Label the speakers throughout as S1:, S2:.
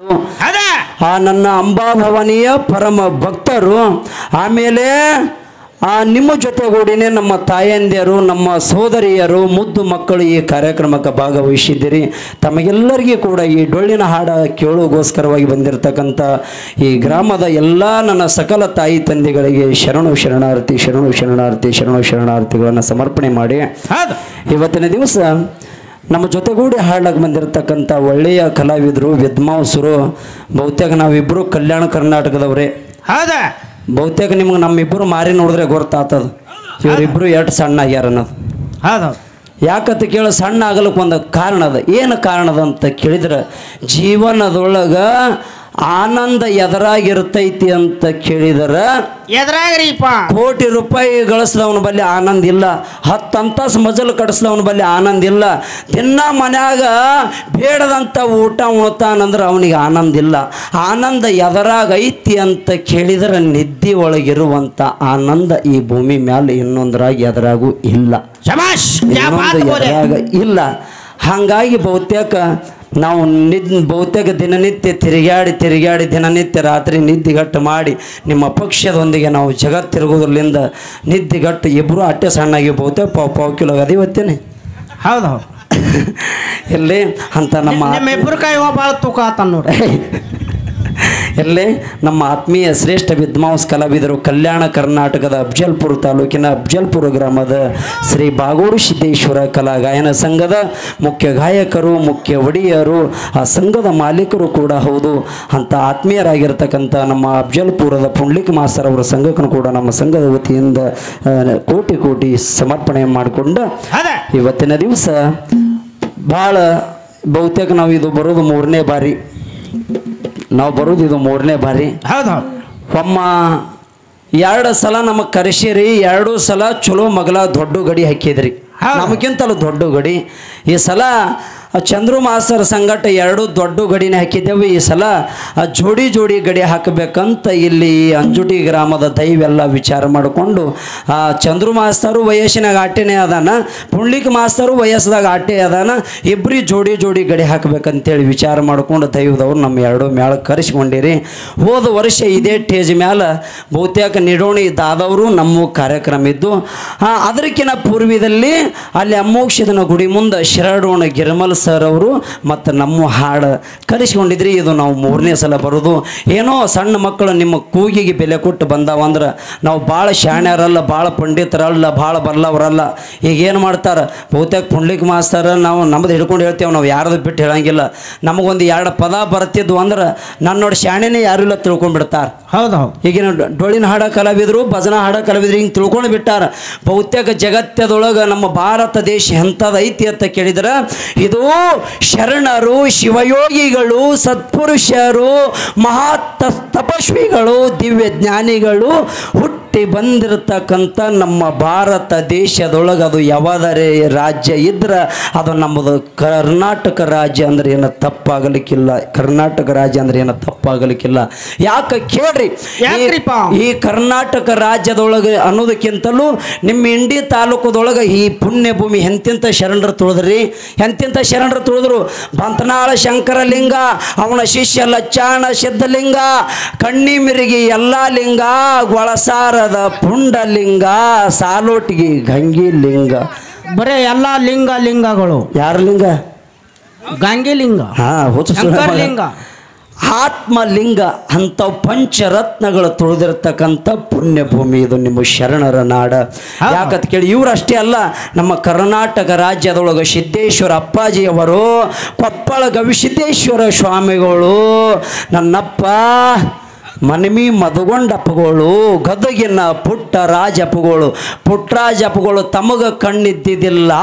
S1: ಅದ
S2: ಆ ನನ್ನ ಅಂಬಾಭವನಿಯ ಪರಮ ಭಕ್ತರು ಆಮೇಲೆ ಆ ನಿಮ್ಮ ಜೊತೆಗೂಡಿನೇ ನಮ್ಮ ತಾಯಂದಿಯರು ನಮ್ಮ ಸೋದರಿಯರು ಮುದ್ದು ಮಕ್ಕಳು ಈ ಕಾರ್ಯಕ್ರಮಕ್ಕೆ ಭಾಗವಹಿಸಿದ್ದೀರಿ ತಮಗೆಲ್ಲರಿಗೂ ಕೂಡ ಈ ಡೊಳ್ಳಿನ ಹಾಡ ಕೇಳುಗೋಸ್ಕರವಾಗಿ ಬಂದಿರತಕ್ಕಂಥ ಈ ಗ್ರಾಮದ ಎಲ್ಲ ನನ್ನ ಸಕಲ ತಾಯಿ ತಂದೆಗಳಿಗೆ ಶರಣು ಶರಣಾರ್ಥಿ ಶರಣು ಶರಣಾರ್ಥಿ ಶರಣು ಶರಣಾರ್ಥಿಗಳನ್ನು ಸಮರ್ಪಣೆ ಮಾಡಿ
S1: ಹೌದು
S2: ಇವತ್ತಿನ ದಿವಸ ನಮ್ಮ ಜೊತೆಗೂಡಿ ಹಾಡ್ಲಾಗ ಬಂದಿರತಕ್ಕಂಥ ಒಳ್ಳೆಯ ಕಲಾವಿದರು ವಿದ್ವಾಂಸರು ಬಹುತೇಕ ನಾವಿಬ್ಬರು ಕಲ್ಯಾಣ ಕರ್ನಾಟಕದವ್ರೆ
S1: ಹೌದ
S2: ಬಹುತೇಕ ನಿಮ್ಗೆ ನಮ್ಮಿಬ್ಬರು ಮಾರಿ ನೋಡಿದ್ರೆ ಗೊತ್ತಾಗ್ತದ ಇವರಿಬ್ಬರು ಎಷ್ಟು ಸಣ್ಣ ಆಗ್ಯಾರ ಅನ್ನೋದು
S1: ಹೌದು
S2: ಯಾಕಂತ ಕೇಳಿ ಸಣ್ಣ ಆಗಲಿಕ್ಕೆ ಒಂದು ಕಾರಣ ಅದ ಏನು ಕಾರಣ ಅದ ಅಂತ ಕೇಳಿದ್ರೆ ಜೀವನದೊಳಗೆ ಆನಂದ ಎದರಾಗಿರ್ತೈತಿ ಅಂತ ಕೇಳಿದ್ರೆ
S1: ಎದ್ರಾಗ್ರಿಪ್ಪ
S2: ಕೋಟಿ ರೂಪಾಯಿ ಗಳಿಸ್ದವನ ಬಲ್ಲಿ ಆನಂದ ಇಲ್ಲ ಹತ್ತು ಅಂತಸ್ ಮಜಲು ಕಡಿಸ್ದವನ ಬಲ್ಲಿ ಆನಂದ ಇಲ್ಲ ದಿನ ಮನ್ಯಾಗ ಬೇಡದಂಥ ಊಟ ಉಣ್ತಾನಂದ್ರೆ ಅವನಿಗೆ ಆನಂದ ಇಲ್ಲ ಆನಂದ ಎದರಾಗ ಐತಿ ಅಂತ ಕೇಳಿದ್ರೆ ನಿದ್ದೆ ಒಳಗಿರುವಂಥ ಆನಂದ ಈ ಭೂಮಿ ಮ್ಯಾಲೆ ಇನ್ನೊಂದರಾಗ ಎದರಾಗೂ ಇಲ್ಲ
S1: ಶಬಾಷ್ ಕ್ಯಾ
S2: ಇನ್ನೊಂದು
S1: ಬಾತ್ ಬೋಲೆ
S2: ಎದರಾಗ ಇಲ್ಲ ಹಾಗಾಗಿ ಬಹುತೇಕ ನಾವು ನಿದ್ ಬಹುತೇಕ ದಿನನಿತ್ಯ ತಿರುಗಾಡಿ ತಿರುಗಾಡಿ ದಿನನಿತ್ಯ ರಾತ್ರಿ ನಿದ್ದೆಗಟ್ಟು ಮಾಡಿ ನಿಮ್ಮ ಪಕ್ಷದೊಂದಿಗೆ ನಾವು ಜಗತ್ತು ತಿರುಗೋದ್ರಲಿಂದ ನಿದ್ದೆಗಟ್ಟು ಇಬ್ಬರು ಅಟ್ಟೆ ಸಣ್ಣಾಗಿ ಬಹುತೇಕ ಪಾವು ಪಾವು ಕಿಲೋ ಅದಿವತ್ತೇನೆ
S1: ಹೌದು ಹೌದು
S2: ಎಲ್ಲಿ ಅಂತ ನಮ್ಮ
S1: ನಿಮ್ಮ ಇಬ್ಬರು ಕೈ ಭಾಳ ತೂಕ ಆತ ನೋಡ್ರಿ
S2: ಎಲ್ಲೇ ನಮ್ಮ ಆತ್ಮೀಯ ಶ್ರೇಷ್ಠ ವಿದ್ವಾಂಸ ಕಲಾವಿದರು ಕಲ್ಯಾಣ ಕರ್ನಾಟಕದ ಅಫ್ಜಲ್ಪುರ ತಾಲೂಕಿನ ಅಫ್ಜಲ್ಪುರ ಗ್ರಾಮದ ಶ್ರೀ ಬಾಗೋಡು ಸಿದ್ದೇಶ್ವರ ಕಲಾ ಗಾಯನ ಸಂಘದ ಮುಖ್ಯ ಗಾಯಕರು ಮುಖ್ಯ ಒಡೆಯರು ಆ ಸಂಘದ ಮಾಲೀಕರು ಕೂಡ ಹೌದು ಅಂತ ಆತ್ಮೀಯರಾಗಿರ್ತಕ್ಕಂಥ ನಮ್ಮ ಅಫ್ಜಲ್ಪುರದ ಪುಂಡ್ಲಿಕ್ ಮಾಸ್ತರ್ ಅವರ ಸಂಘಕ್ಕೂ ಕೂಡ ನಮ್ಮ ಸಂಘದ ವತಿಯಿಂದ ಆ, ಕೋಟಿ ಕೋಟಿ ಸಮರ್ಪಣೆ ಮಾಡಿಕೊಂಡು
S1: ಅದ
S2: ಇವತ್ತಿನ ದಿವಸ ಭಾಳ ಬಹುತೇಕ ನಾವು ಇದು ಬರೋದು ಮೂರನೇ ಬಾರಿ ನಾವು ಬರೋದು ಇದು ಮೂರನೇ ಬಾರಿ
S1: ಹೌದು ಹೌದು
S2: ಒಮ್ಮ ಎರಡು ಸಲ ನಮಗೆ ಕರೆಸಿರಿ ಎರಡು ಸಲ ಚಲೋ ಮಗಲ ದೊಡ್ಡ ಗಡಿ ಹಾಕಿದ್ರಿ
S1: ಹೌದು.
S2: ನಮಗಿಂತಲೂ ದೊಡ್ಡ ಗಡಿ ಈ ಸಲ ಆ ಚಂದ್ರು ಮಾಸ್ತರ್ ಸಂಗಟ ಎರಡು ದೊಡ್ಡ ಗಡಿನ ಹಾಕಿದ್ದೆವು ಈ ಸಲ ಆ ಜೋಡಿ ಜೋಡಿ ಗಡಿ ಹಾಕಬೇಕಂತ ಇಲ್ಲಿ ಈ ಅಂಜುಟಿ ಗ್ರಾಮದ ದೈವೆಲ್ಲ ವಿಚಾರ ಮಾಡಿಕೊಂಡು ಆ ಚಂದ್ರು ಮಾಸ್ತರು ವಯಸ್ಸಿನಾಗ ಆಟೆನೇ ಅದಾನ ಪುಂಡ್ಲಿಕ್ ಮಾಸ್ತರು ವಯಸ್ಸದಾಗ ಆಟೆ ಅದಾನ ಇಬ್ಬರಿ ಜೋಡಿ ಜೋಡಿ ಗಡಿ ಹಾಕ್ಬೇಕಂತೇಳಿ ವಿಚಾರ ಮಾಡ್ಕೊಂಡು ದೈವದವ್ರು ನಮ್ಮ ಎರಡು ಮ್ಯಾಲ ಕರೆಸ್ಕೊಂಡಿರಿ ಹೋದ ವರ್ಷ ಇದೇ ಟೇಜ್ ಮ್ಯಾಲ ಬಹುತೇಕ ನಿಡೋಣಿ ದಾದವರು ನಮ್ಮ ಕಾರ್ಯಕ್ರಮ ಇದ್ದು ಆ, ಅದಕ್ಕಿಂತ ಪೂರ್ವದಲ್ಲಿ ಅಲ್ಲಿ ಅಮ್ಮೋಕ್ಷದನ ಗುಡಿ ಮುಂದೆ ಶಿರಾಡೋಣ ಗಿರ್ಮಲ್ ಸರ್ ಅವರು ಮತ್ತು ನಮ್ಮ ಹಾಡು ಕರೆಸ್ಕೊಂಡಿದ್ರಿ ಇದು ನಾವು ಮೂರನೇ ಸಲ ಬರೋದು ಏನೋ ಸಣ್ಣ ಮಕ್ಕಳು ನಿಮ್ಮ ಕೂಗಿಗೆ ಬೆಲೆ ಕೊಟ್ಟು ಬಂದಾವಂದ್ರೆ ನಾವು ಭಾಳ ಶಾಣ್ಯರಲ್ಲ ಭಾಳ ಪಂಡಿತರಲ್ಲ ಭಾಳ ಬಲ್ಲವರಲ್ಲ ಈಗ ಏನು ಮಾಡ್ತಾರೆ ಬಹುತೇಕ ಪುಂಡ್ಲಿಕ್ ಮಾಸ್ತರ್ ನಾವು ನಮ್ಮದು ಹಿಡ್ಕೊಂಡು ಹೇಳ್ತೇವೆ ನಾವು ಯಾರದು ಬಿಟ್ಟು ಹೇಳಂಗಿಲ್ಲ ನಮಗೊಂದು ಎರಡು ಪದ ಬರ್ತಿದ್ವು ಅಂದ್ರೆ ನನ್ನ ನೋಡಿ ಶಾಣೆನೇ ಯಾರು ಇಲ್ಲ ತಿಳ್ಕೊಂಡ್ಬಿಡ್ತಾರೆ
S1: ಹೌದು ಹೌದು
S2: ಈಗಿನ ಡೊ- ಡೊಳ್ಳಿನ ಹಾಡ ಕಲಾವಿದರು ಭಜನಾ ಹಾಡ ಕಲಾವಿದರು ಹಿಂಗೆ ತಿಳ್ಕೊಂಡು ಬಿಟ್ಟಾರ ಬಹುತೇಕ ಜಗತ್ತದೊಳಗೆ ನಮ್ಮ ಭಾರತ ದೇಶ ಎಂಥದ್ದು ಐತಿ ಅಂತ ಕೇಳಿದ್ರೆ ಇದು ಶರಣರು ಶಿವಯೋಗಿಗಳು ಸತ್ಪುರುಷರು ಮಹಾ ತ- ತಪಸ್ವಿಗಳು ದಿವ್ಯ ಜ್ಞಾನಿಗಳು ಹುಟ್ಟಿ ಬಂದಿರತಕ್ಕಂಥ ನಮ್ಮ ಭಾರತ ದೇಶದೊಳಗೆ ಅದು ಯಾವಾದರೆ ರಾಜ್ಯ ಇದ್ರೆ ಅದು ನಮ್ಮದು ಕರ್ನಾಟಕ ರಾಜ್ಯ ಅಂದ್ರೆ ಏನು ತಪ್ಪಾಗಲಿಕ್ಕಿಲ್ಲ ಕರ್ನಾಟಕ ರಾಜ್ಯ ಅಂದ್ರೆ ಏನು ತಪ್ಪಾಗಲಿಕ್ಕಿಲ್ಲ ಯಾಕೆ ಕೇಳ್ರಿ ಈ-
S1: ಯಾಕ್ರಿಪ್ಪ?
S2: ಈ ಕರ್ನಾಟಕ ರಾಜ್ಯದೊಳಗೆ ಅನ್ನೋದಕ್ಕಿಂತಲೂ ನಿಮ್ಮ ಇಂಡಿ ತಾಲೂಕದೊಳಗೆ ಈ ಪುಣ್ಯ ಭೂಮಿ ಎಂತೆಂಥ ಶರಣರು ತುಳಿದ್ರಿ ಎಂತೆಂಥ ಶರಣರು ತುಳಿದ್ರು ಬಂತನಾಳ ಶಂಕರಲಿಂಗ ಅವನ ಶಿಷ್ಯ ಲಚ್ಚಾಣ ಸಿದ್ಧಲಿಂಗ ಕಣ್ಣಿ ಮಿರಿಗಿ ಎಲ್ಲ ಲಿಂಗ ಗೊಳಸಾರದ ಪುಂಡಲಿಂಗ ಸಾಲೋಟಿಗಿ ಗಂಗಿ ಲಿಂಗ
S1: ಬರೇ ಎಲ್ಲ ಲಿಂಗ ಲಿಂಗಗಳು
S2: ಯಾರ ಲಿಂಗ
S1: ಗಂಗೆ ಲಿಂಗ
S2: ಹಾ ಹುಚ್ಚು
S1: ಶಂಕರ್ ಲಿಂಗ
S2: ಆತ್ಮಲಿಂಗ ಅಂಥ ಪಂಚರತ್ನಗಳು ತುಳಿದಿರ್ತಕ್ಕಂಥ ಪುಣ್ಯ ಭೂಮಿ ಇದು ನಿಮ್ಮ ಶರಣರ ನಾಡ
S1: ಹಾ.
S2: ಯಾಕಂತ ಕೇಳಿ ಇವ್ರು ಅಷ್ಟೇ ಅಲ್ಲ ನಮ್ಮ ಕರ್ನಾಟಕ ರಾಜ್ಯದೊಳಗೆ ಸಿದ್ದೇಶ್ವರ ಅಪ್ಪಾಜಿಯವರು ಕೊಪ್ಪಳ ಗವಿಸಿದ್ದೇಶ್ವರ ಸ್ವಾಮಿಗಳು ನನ್ನಪ್ಪ ಮನಮಿ ಮದಗೊಂಡಪ್ಪಗಳು ಗದಗಿನ ಪುಟ್ಟ ರಾಜಪ್ಪಗಳು ಪುಟ್ಟರಾಜಪ್ಪಗಳು ತಮಗ ಕಣ್ಣಿದ್ದಿದ್ದಿಲ್ಲ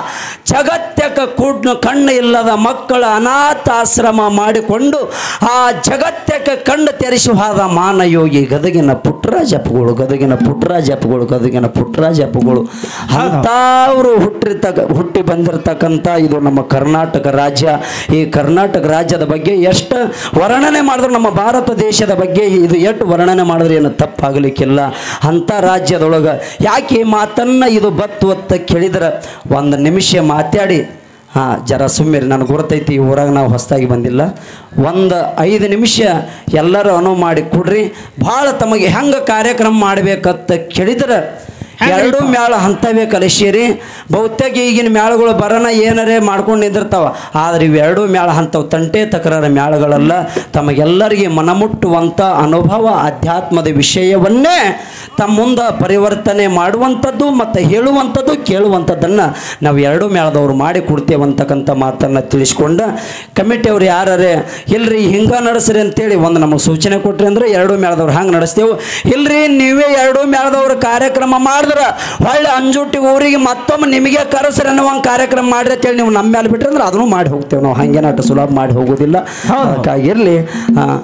S2: ಜಗತ್ಯಕ ಕುಡ್ ಕಣ್ಣು ಇಲ್ಲದ ಮಕ್ಕಳ ಅನಾಥಾಶ್ರಮ ಮಾಡಿಕೊಂಡು ಆ ಜಗತ್ಯಕ ಕಣ್ಣು ತೆರೆಸಿ ಹೋದ ಮಾನಯೋಗಿ ಗದಗಿನ ಪುಟ್ಟರಾಜಪ್ಪಗಳು ಗದಗಿನ ಪುಟ್ಟರಾಜಪ್ಪಗಳು ಗದಗಿನ ಪುಟ್ಟರಾಜಪ್ಪಗಳು ಅಂಥವ್ರು ಹುಟ್ಟಿರ್ತಕ್ಕ ಹುಟ್ಟಿ ಬಂದಿರತಕ್ಕಂಥ ಇದು ನಮ್ಮ ಕರ್ನಾಟಕ ರಾಜ್ಯ ಈ ಕರ್ನಾಟಕ ರಾಜ್ಯದ ಬಗ್ಗೆ ಎಷ್ಟು ವರ್ಣನೆ ಮಾಡಿದ್ರು ನಮ್ಮ ಭಾರತ ದೇಶದ ಬಗ್ಗೆ ಇದು ಎಷ್ಟು ವರ್ಣನೆ ಮಾಡಿದ್ರೆ ಏನು ತಪ್ಪಾಗಲಿಕ್ಕಿಲ್ಲ ಅಂಥ ರಾಜ್ಯದೊಳಗೆ ಯಾಕೆ ಈ ಮಾತನ್ನು ಇದು ಬತ್ತು ಅಂತ ಕೇಳಿದ್ರೆ ಒಂದು ನಿಮಿಷ ಮಾತಾಡಿ ಹಾಂ ಜರ ಸುಮ್ಮಿರಿ ನನಗೆ ಗುರುತೈತಿ ಈ ಊರಾಗ ನಾವು ಹೊಸದಾಗಿ ಬಂದಿಲ್ಲ ಒಂದು ಐದು ನಿಮಿಷ ಎಲ್ಲರೂ ಅನುವು ಮಾಡಿ ಕೊಡ್ರಿ ಭಾಳ ತಮಗೆ ಹೆಂಗೆ ಕಾರ್ಯಕ್ರಮ ಮಾಡ್ಬೇಕಂತ ಕೇಳಿದ್ರೆ ಎರಡು ಮ್ಯಾಳ ಹಂತವೇ ಕಲಿಸಿರಿ ಬಹುತೇಕ ಈಗಿನ ಮ್ಯಾಳಗಳು ಬರೋಣ ಏನರೇ ಮಾಡ್ಕೊಂಡು ನಿಂದಿರ್ತಾವ ಆದ್ರೆ ಇವೆರಡೂ ಮ್ಯಾಳ ಹಂತವು ತಂಟೆ ತಕರಾರ ಮ್ಯಾಳಗಳಲ್ಲ ತಮಗೆಲ್ಲರಿಗೆ ಮನಮುಟ್ಟುವಂಥ ಅನುಭವ ಅಧ್ಯಾತ್ಮದ ವಿಷಯವನ್ನೇ ತಮ್ಮ ಮುಂದೆ ಪರಿವರ್ತನೆ ಮಾಡುವಂಥದ್ದು ಮತ್ತು ಹೇಳುವಂಥದ್ದು ಕೇಳುವಂಥದ್ದನ್ನು ನಾವು ಎರಡು ಮೇಳದವ್ರು ಮಾಡಿ ಕೊಡ್ತೇವೆ ಅಂತಕ್ಕಂಥ ಮಾತನ್ನು ತಿಳಿಸ್ಕೊಂಡ ಕಮಿಟಿಯವ್ರು ಯಾರೇ ಇಲ್ರಿ ಹಿಂಗೆ ನಡೆಸ್ರಿ ಅಂತೇಳಿ ಒಂದು ನಮಗೆ ಸೂಚನೆ ಕೊಟ್ರಿ ಅಂದ್ರೆ ಎರಡು ಮೇಳದವ್ರು ಹಂಗೆ ನಡೆಸ್ತೇವೆ ಇಲ್ರಿ ನೀವೇ ಎರಡು ಮೇಳದವ್ರು ಕಾರ್ಯಕ್ರಮ ಮಾಡಿದ್ರೆ ಹೊಳ್ಳಿ ಅಂಜುಟಿ ಊರಿಗೆ ಮತ್ತೊಮ್ಮೆ ನಿಮಗೆ ಕರೆಸ್ರಿ ಅನ್ನೋ ಒಂದು ಕಾರ್ಯಕ್ರಮ ಮಾಡ್ರಿ ಅಂತೇಳಿ ನೀವು ನಮ್ಮ ಮೇಲೆ ಬಿಟ್ರೆ ಅಂದ್ರೆ ಅದನ್ನು ಮಾಡಿ ಹೋಗ್ತೇವೆ ನಾವು ಹಂಗೇನಾಟ ಸುಲಭ ಮಾಡಿ ಹೋಗೋದಿಲ್ಲ ಅದಕ್ಕಾಗಿರಲಿ ಹಾಂ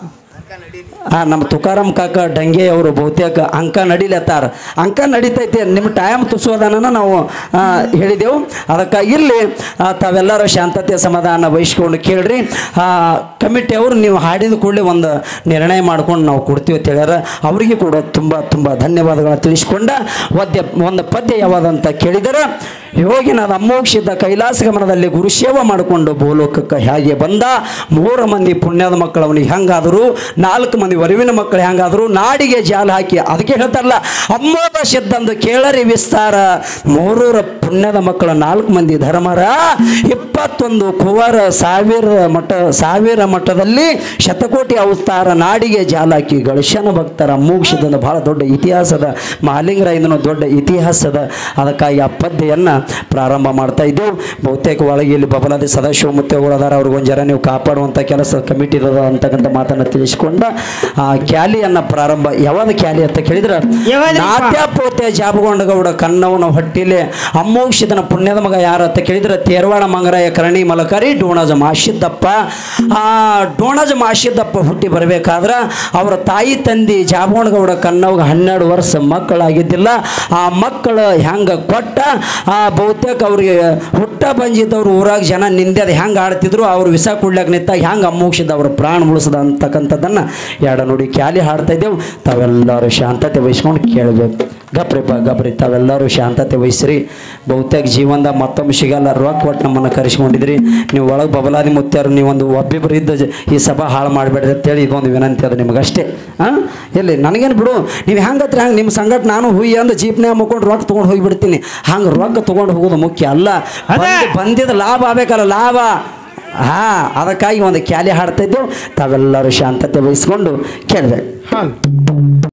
S2: ಆ ನಮ್ಮ ತುಕಾರಾಮ್ ಕಾಕ ಡಂಗೆ ಅವರು ಬಹುತೇಕ ಅಂಕ ನಡಿಲತ್ತಾರ ಅಂಕ ನಡೀತೈತೆ ನಿಮ್ಮ ಟೈಮ್ ತುಸೋದನ ನಾವು ಆ, ಹೇಳಿದೆವು ಅದಕ್ಕಾಗಿ ಇಲ್ಲಿ ಆ, ತಾವೆಲ್ಲರೂ ಶಾಂತತೆ ಸಮಾಧಾನ ವಹಿಸ್ಕೊಂಡು ಕೇಳ್ರಿ ಆ, ಕಮಿಟಿಯವರು ನೀವು ಹಾಡಿದ ಕೂಡಲೇ ಒಂದು ನಿರ್ಣಯ ಮಾಡ್ಕೊಂಡು ನಾವು ಕೊಡ್ತೀವಿ ಅಂತ ಹೇಳ್ಯಾರ ಅವರಿಗೆ ಕೂಡ ತುಂಬ ತುಂಬ ಧನ್ಯವಾದಗಳನ್ನ ತಿಳಿಸ್ಕೊಂಡ ಒದ್ಯ ಒಂದು ಪದ್ಯ ಯಾವ್ದಂತ ಕೇಳಿದರೆ ಯೋಗಿನಾದ ಅಮೋಕ್ಷಿತ ಕೈಲಾಸ ಗಮನದಲ್ಲಿ ಗುರುಸೇವ ಮಾಡಿಕೊಂಡು ಭೂಲೋಕಕ್ಕೆ ಹೇಗೆ ಬಂದ ಮೂರು ಮಂದಿ ಪುಣ್ಯದ ಮಕ್ಕಳು ಅವನಿಗೆ ಹೆಂಗಾದರು ನಾಲ್ಕು ಮಂದಿ ವರುವಿನ ಮಕ್ಕಳು ಹೆಂಗಾದರು ನಾಡಿಗೆ ಜಾಲ ಹಾಕಿ ಅದಕ್ಕೆ ಹೇಳ್ತಾರಲ್ಲ ಅಮ್ಮೋದ ಸಿದ್ಧಂದು ಕೇಳರಿ ವಿಸ್ತಾರ ಮೂರೂರ ಪುಣ್ಯದ ಮಕ್ಕಳು ನಾಲ್ಕು ಮಂದಿ ಧರ್ಮರ ಇಪ್ಪತ್ತೊಂದು ಕುವರ ಸಾವಿರ ಮಠ ಸಾವಿರ ಮಠದಲ್ಲಿ ಶತಕೋಟಿ ಅವತಾರ ನಾಡಿಗೆ ಜಾಲ ಹಾಕಿ ಗಳಿಶನ ಭಕ್ತರ ಅಮ್ಮೋಕ್ಷದಿಂದ ಬಹಳ ದೊಡ್ಡ ಇತಿಹಾಸದ ಮಹಾಲಿಂಗರಾಯನ ದೊಡ್ಡ ಇತಿಹಾಸದ ಅದಕ್ಕಾಗಿ ಆ ಪದ್ಯವನ್ನು ಪ್ರಾರಂಭ ಮಾಡ್ತಾ ಇದ್ದೆವು ಬಹುತೇಕ ಒಳಗೆ ಇಲ್ಲಿ ಬಬಲಾದಿ ಸದಾಶಿವ ಮುತ್ತೆಗಳದಾರ ಅವ್ರಿಗೊಂದು ಜರ ನೀವು ಕಾಪಾಡುವಂಥ ಕೆಲಸ ಕಮಿಟಿ ಇರೋದು ಅಂತಕ್ಕಂಥ ಮಾತನ್ನು ತಿಳಿಸ್ಕೊಂಡ ಆ ಕ್ಯಾಲಿಯನ್ನು ಪ್ರಾರಂಭ ಯಾವಾಗ ಕ್ಯಾಲಿ ಅಂತ ಕೇಳಿದ್ರೆ
S1: ಯಾವಾಗ್ರಿ?
S2: ನಾಟ್ಯಪೋತೆ ಜಾಬಗೊಂಡಗೌಡ ಕನ್ನವನ ಹೊಟ್ಟಿಲೆ ಅಮ್ಮೋಕ್ಷಿತನ ಪುಣ್ಯದ ಮಗ ಯಾರು ಅಂತ ಕೇಳಿದ್ರೆ ತೇರವಾಡ ಮಂಗರಾಯ ಕರಣಿ ಮಲಕರಿ ಡೋಣಜ ಮಾಶಿದ್ದಪ್ಪ ಆ ಡೋಣಜ ಮಾಶಿದ್ದಪ್ಪ ಹುಟ್ಟಿ ಬರಬೇಕಾದ್ರೆ ಅವರ ತಾಯಿ ತಂದಿ ಜಾಬಗೊಂಡಗೌಡ ಕನ್ನವ್ಗೆ ಹನ್ನೆರಡು ವರ್ಷ ಮಕ್ಕಳಾಗಿದ್ದಿಲ್ಲ ಆ ಮಕ್ಕಳು ಹೆಂಗೆ ಕೊಟ್ಟ ಆ ಬಹುತೇಕ ಅವ್ರಿಗೆ ಹುಟ್ಟ ಬಂಜಿದ್ದವ್ರು ಊರಾಗ ಜನ ನಿಂದೆದು ಹೆಂಗೆ ಆಡ್ತಿದ್ರು ಅವ್ರು ವಿಸ ಕೊಡ್ಲಾಕ ನಿಂತಾಗ ಹೆಂಗೆ ಅಮ್ಮೋಕ್ಷಿದ ಅವ್ರ ಪ್ರಾಣ ಉಳಿಸದ ಅಂತಕ್ಕಂಥದ್ದನ್ನು ಎರಡು ನೋಡಿ ಕ್ಯಾಲಿ ಹಾಡ್ತಾ ಇದ್ದೆವು ತಾವೆಲ್ಲರೂ ಶಾಂತತೆ ವಹಿಸ್ಕೊಂಡು ಕೇಳಬೇಕು ಗಪ್ರಿಪ್ಪ ಗಪ್ರಿ ತಾವೆಲ್ಲರೂ ಶಾಂತತೆ ವಹಿಸ್ರಿ ಬಹುತೇಕ ಜೀವನದ ಮತ್ತೊಮ್ಮೆ ಸಿಗಲ್ಲ ರೊಕ್ಕ ಒಟ್ಟು ನಮ್ಮನ್ನು ಕರೆಸ್ಕೊಂಡಿದ್ರಿ ನೀವು ಒಳಗೆ ಬಬಲಾದಿ ಮುತ್ಯಾರು ನೀವೊಂದು ಒಬ್ಬಿಬ್ಬರು ಇದ್ದ ಜ- ಈ ಸಭಾ ಹಾಳು ಮಾಡಬೇಡ್ರಿ ಅಂತೇಳಿ ಇದೊಂದು ವಿನಂತಿ ಅದು ನಿಮಗಷ್ಟೇ ಹಾಂ ಎಲ್ಲಿ ನನಗೇನು ಬಿಡು ನೀವು ಹೆಂಗತ್ರಿ ಹಂಗೆ ನಿಮ್ಮ ಸಂಗಟ ನಾನು ಹುಯ್ಯಿ ಅಂದು ಜೀಪ್ನ್ಯಾಗ ಮುಕ್ಕೊಂಡು ರೊಕ್ಕ ತೊಗೊಂಡು ಹೋಗಿಬಿಡ್ತೀನಿ ಹಂಗೆ ರೊಕ್ಕ ತೊಗೊಂಡು ಹೋಗೋದು ಮುಖ್ಯ ಅಲ್ಲ
S1: ಅದೇ.
S2: ಬಂದ್- ಬಂದಿದ್ದು ಲಾಭ ಆಗ್ಬೇಕಲ್ಲ ಲಾಭ ಹಾ ಅದಕ್ಕಾಗಿ ಒಂದು ಕ್ಯಾಲಿ ಹಾಡ್ತಾ ಇದ್ದೆವು ತಾವೆಲ್ಲರೂ ಶಾಂತತೆ ವಹಿಸ್ಕೊಂಡು ಕೇಳಬೇಕು
S1: ಹೌದು